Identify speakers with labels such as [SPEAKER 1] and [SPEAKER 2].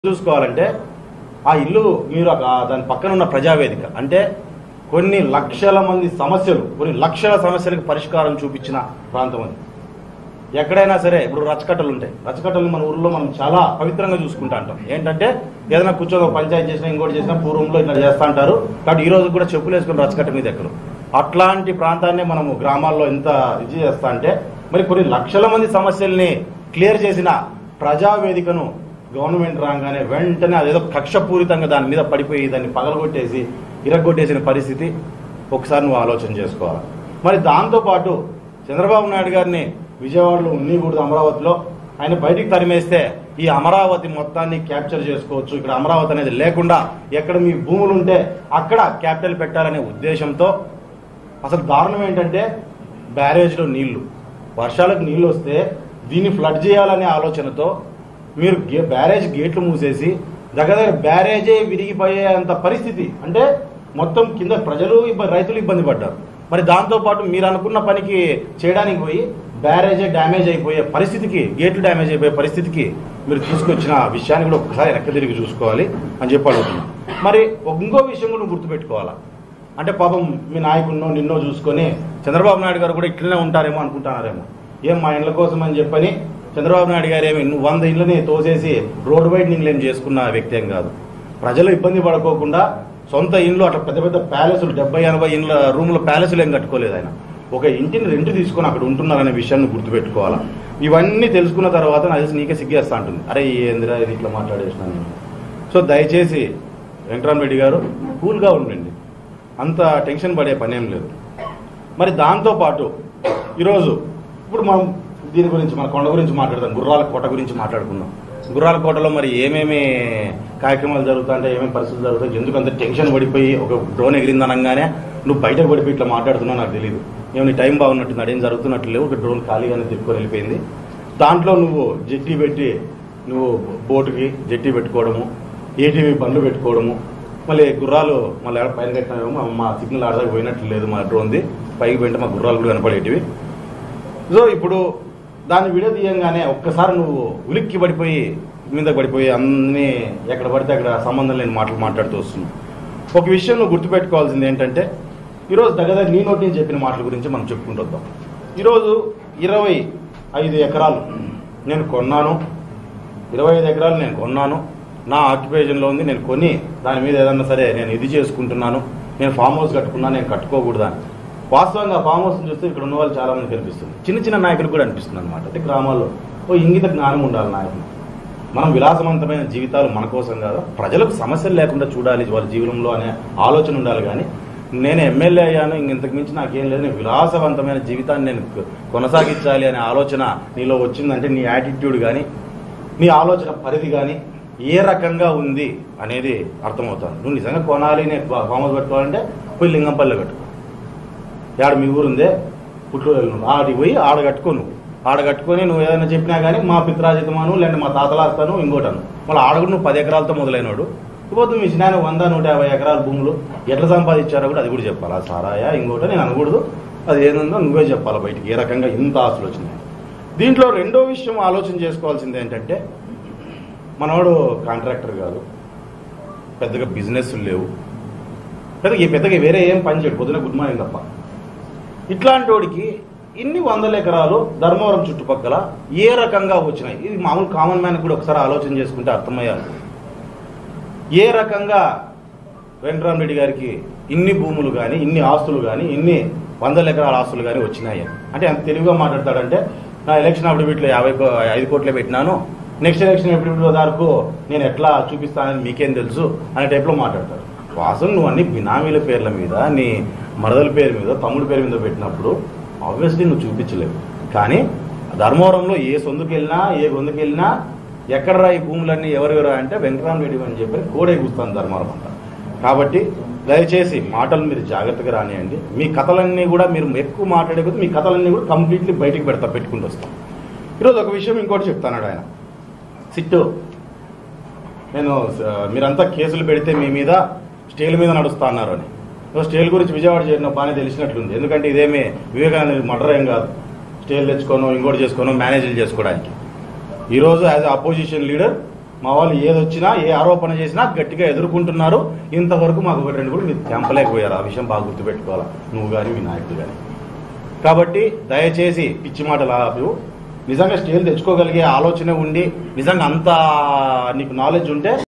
[SPEAKER 1] చూసుకోవాలంటే ఆ ఇల్లు మీరు ఒక- దాని పక్కన ఉన్న ప్రజావేదిక అంటే కొన్ని లక్షల మంది సమస్యలు కొన్ని లక్షల సమస్యలకు పరిష్కారం చూపించిన ప్రాంతం అది ఎక్కడైనా సరే ఇప్పుడు రచ్చకట్టలు ఉంటాయి రచ్చకట్టలు మన ఊర్లో మనం చాలా పవిత్రంగా చూసుకుంటా అంటాం ఏంటంటే ఏదైనా కూర్చొని ఒక పంచాయతీ చేసినా ఇంకోటి చేసినా పూర్వంలో ఇట్లా చేస్తా అంటారు కాబట్టి ఈ రోజు కూడా చెప్పులు వేసుకుని రచ్చకట్ట మీద ఎక్కరు అట్లాంటి ప్రాంతాన్ని మనము గ్రామాల్లో ఇంత ఇది చేస్తా అంటే మరి కొన్ని లక్షల మంది సమస్యల్ని క్లియర్ చేసిన ప్రజావేదికను గవర్నమెంట్ రాగానే వెంటనే అదేదో కక్షపూరితంగా దాని మీద పడిపోయి దాన్ని పగలగొట్టేసి ఇరగొట్టేసిన పరిస్థితి ఒకసారి నువ్వు ఆలోచన చేసుకోవాలి మరి దాంతోపాటు చంద్రబాబు నాయుడు గారిని విజయవాడలో ఉన్నీకూడదు అమరావతిలో ఆయన బయటికి తరిమేస్తే ఈ అమరావతి మొత్తాన్ని క్యాప్చర్ చేసుకోవచ్చు ఇక్కడ అమరావతి అనేది లేకుండా ఎక్కడ మీ భూములు ఉంటే అక్కడ క్యాపిటల్ పెట్టాలనే ఉద్దేశంతో అసలు దారుణం ఏంటంటే బ్యారేజ్లో నీళ్లు వర్షాలకు నీళ్లు వస్తే దీన్ని ఫ్లడ్ చేయాలనే ఆలోచనతో మీరు గే- బ్యారేజ్ గేట్లు మూసేసి దగ్గర దగ్గర బ్యారేజే విరిగిపోయేంత పరిస్థితి అంటే మొత్తం కింద ప్రజలు ఇబ్బంది రైతులు ఇబ్బంది పడ్డారు మరి దాంతో పాటు మీరు అనుకున్న పనికి చేయడానికి పోయి బ్యారేజే డ్యామేజ్ అయిపోయే పరిస్థితికి గేట్లు డ్యామేజ్ అయిపోయే పరిస్థితికి మీరు తీసుకొచ్చిన విషయాన్ని కూడా ఒకసారి వెనక్కి తిరిగి చూసుకోవాలి అని చెప్పి అడుగుతున్నాను మరి ఒక ఇంకో విషయం కూడా నువ్వు గుర్తుపెట్టుకోవాలా అంటే పాపం మీ నాయకున్నో నిన్నో చూసుకొని చంద్రబాబు నాయుడు గారు కూడా ఇట్లనే ఉంటారేమో అనుకుంటున్నారేమో ఏం మా ఇండ్ల కోసం అని చెప్పని చంద్రబాబు నాయుడు గారు ఏమి నువ్వు వంద ఇళ్ళని తోసేసి రోడ్డు బయట నీళ్ళేం చేసుకున్న వ్యక్తి ఏం కాదు ప్రజలు ఇబ్బంది పడుకోకుండా సొంత ఇండ్లు అట్లా పెద్ద పెద్ద ప్యాలెస్లు డెబ్బై ఎనభై ఇండ్ల రూముల ప్యాలెస్లు ఏం కట్టుకోలేదు ఆయన ఒక ఇంటిని రెంట్ తీసుకొని అక్కడ ఉంటున్నారనే విషయాన్ని గుర్తుపెట్టుకోవాలా ఇవన్నీ తెలుసుకున్న తర్వాత నాకు తెలిసి నీకే సిగ్గేస్తా ఉంటుంది అరే ఏందిరా ఇది ఇట్లా మాట్లాడేసినాను నేను సో దయచేసి వెంకటరామరెడ్డి గారు కూల్గా ఉండండి అంత టెన్షన్ పడే పనేం లేదు మరి దాంతో పాటు ఈరోజు ఇప్పుడు మనం దీని గురించి మన కొండ గురించి మాట్లాడదాం గుర్రాల కోట గురించి మాట్లాడుకుందాం గుర్రాల కోటలో మరి ఏమేమి కార్యక్రమాలు జరుగుతాయంటే ఏమేమి పరిస్థితులు జరుగుతాయి ఎందుకు అంత టెన్షన్ పడిపోయి ఒక డ్రోన్ ఎగిరిందనగానే నువ్వు బయటకు పడిపోయి ఇట్లా మాట్లాడుతున్నావు నాకు తెలియదు ఏమో నీ టైం బాగున్నట్టుంది అదేం జరుగుతున్నట్లు లేవు ఒక డ్రోన్ ఖాళీగానే తిప్పుకొని వెళ్ళిపోయింది దాంట్లో నువ్వు జెట్టి పెట్టి నువ్వు బోటుకి జెట్టి పెట్టుకోవడము ఏటీవీ బండ్లు పెట్టుకోవడము మళ్ళీ గుర్రాలు మళ్ళీ ఆడ పైన కట్టినామేమో మా- మా సిగ్నల్ ఆడదాకా పోయినట్లు లేదు మా డ్రోన్ది పైకి పోయింటే మా గుర్రాలు కూడా కనపడేటివి సో ఇప్పుడు దాన్ని విడదీయంగానే ఒక్కసారి నువ్వు ఉలిక్కి పడిపోయి మీద పడిపోయి అన్ని ఎక్కడ పడితే అక్కడ సంబంధం లేని మాటలు మాట్లాడుతూ వస్తున్నావు ఒక విషయం నువ్వు గుర్తుపెట్టుకోవాల్సింది ఏంటంటే ఈరోజు దగ్గర నీ నోటి నుంచి చెప్పిన మాటల గురించి మనం చెప్పుకుంటూ వద్దాం ఈరోజు ఇరవై ఐదు ఎకరాలు నేను కొన్నాను ఇరవై ఐదు ఎకరాలు నేను కొన్నాను నా ఆక్యుపేషన్లో ఉంది నేను కొని దాని మీద ఏదన్నా సరే నేను ఇది చేసుకుంటున్నాను నేను ఫామ్ హౌస్ కట్టుకున్నాను నేను కట్టుకోకూడదా అని. వాస్తవంగా ఫామ్ హౌస్ చూస్తే ఇక్కడ ఉన్న వాళ్ళు చాలా మంది కనిపిస్తుంది చిన్న చిన్న నాయకులకు కూడా అనిపిస్తుంది అనమాట అంటే గ్రామాల్లో ఓ ఇంగిత జ్ఞానం ఉండాలి నాయకులు మనం విలాసవంతమైన జీవితాలు మన కోసం కాదు ప్రజలకు సమస్యలు లేకుండా చూడాలి వాళ్ళ జీవనంలో అనే ఆలోచన ఉండాలి కానీ నేను ఎమ్మెల్యే అయ్యాను ఇంక ఇంతకు మించి నాకేం లేదు నేను విలాసవంతమైన జీవితాన్ని నేను కొ- కొనసాగించాలి అనే ఆలోచన నీలో వచ్చిందంటే నీ యాటిట్యూడ్ కానీ నీ ఆలోచన పరిధి కానీ ఏ రకంగా ఉంది అనేది అర్థమవుతాను నువ్వు నిజంగా కొనాలి నేను ఫా- ఫామ్ హౌస్ పెట్టుకోవాలంటే పోయి లింగంపల్లి కట్టుకో యాడ మీ ఊరుందే పుట్లూరు నువ్వు ఆడికి పోయి ఆడ కట్టుకో నువ్వు ఆడ కట్టుకొని నువ్వు ఏదైనా చెప్పినా కానీ మా పిత్రాజితమాను లేదంటే మా తాతలాస్తాను ఇంకోటాను మళ్ళీ ఆడ కూడా నువ్వు పది ఎకరాలతో మొదలైనడు ఇప్పుడు మీ చిన్న వంద నూట యాభై ఎకరాల భూములు ఎట్లా సంపాదించారో కూడా అది కూడా చెప్పాలి ఆ సారాయా ఇంకోట నేను అనకూడదు అది ఏందో నువ్వే చెప్పాలి బయటికి ఏ రకంగా ఇంత ఆస్తులు వచ్చినాయి దీంట్లో రెండో విషయం ఆలోచన చేసుకోవాల్సింది ఏంటంటే మనవాడు కాంట్రాక్టర్ కాదు పెద్దగా బిజినెస్ లేవు పెద్దగా పెద్దగా వేరే ఏం పని చేయడు పొద్దున గుడ్ మార్నింగ్ తప్ప ఇట్లాంటి వాడికి ఇన్ని వందల ఎకరాలు ధర్మవరం చుట్టుపక్కల ఏ రకంగా వచ్చినాయి ఇది మామూలు కామన్ మ్యాన్ కూడా ఒకసారి ఆలోచన చేసుకుంటే అర్థమయ్యాలి ఏ రకంగా వెంకటరామరెడ్డి గారికి ఇన్ని భూములు కానీ ఇన్ని ఆస్తులు కానీ ఇన్ని వందల ఎకరాల ఆస్తులు కానీ వచ్చినాయి అంటే అంత తెలివిగా మాట్లాడతాడంటే నా ఎలక్షన్ అప్పుడు వీటిలో యాభై కో- ఐదు కోట్లే పెట్టినాను నెక్స్ట్ ఎలక్షన్ ఎప్పుడు వరకు నేను ఎట్లా చూపిస్తానని మీకేం తెలుసు అనే టైప్లో మాట్లాడతాడు వాస్తవం నువ్వు అన్ని బినామీల పేర్ల మీద నీ మరదల పేరు మీద తమ్ముడి పేరు మీద పెట్టినప్పుడు ఆబ్వియస్లీ నువ్వు చూపించలేవు కానీ ధర్మవరంలో ఏ సొందుకు వెళ్ళినా ఏ గొంతుకు వెళ్ళినా ఎక్కడ రా ఈ భూములన్నీ ఎవరెవరు అంటే వెంకటరామరెడ్డి అని చెప్పి కోడే కూస్తాను ధర్మవరం అంతా కాబట్టి దయచేసి మాటలు మీరు జాగ్రత్తగా రానియండి మీ కథలన్నీ కూడా మీరు ఎక్కువ మాట్లాడే కొద్దీ మీ కథలన్నీ కూడా కంప్లీట్లీ బయటికి పెడతా పెట్టుకుంటూ వస్తాం ఈరోజు ఒక విషయం ఇంకోటి చెప్తాడు ఆయన సిట్టు నేను ఆ, మీరంతా కేసులు పెడితే మీ మీద స్టేల్ మీద నడుస్తా అన్నారు అని సో స్టేల్ గురించి విజయవాడ చేరిన బాగానే తెలిసినట్లుంది ఎందుకంటే ఇదేమీ వివేకానంద మర్డర్ ఏం కాదు స్టేల్ తెచ్చుకోను ఇంకోటి చేసుకోను మేనేజీలు చేసుకోవడానికి ఈరోజు యాజ్ అపోజిషన్ లీడర్ మా వాళ్ళు ఏదొచ్చినా ఏ ఆరోపణ చేసినా గట్టిగా ఎదుర్కొంటున్నారు ఇంతవరకు మాకు ఒకటి రెండు కూడా మీరు తెంపలేకపోయారు ఆ విషయం బాగా గుర్తుపెట్టుకోవాలా నువ్వు కానీ మీ నాయకుడు కానీ కాబట్టి దయచేసి పిచ్చి మాటలు ఆపు నిజంగా స్టేల్ తెచ్చుకోగలిగే ఆలోచన ఉండి నిజంగా అంత నీకు నాలెడ్జ్ ఉంటే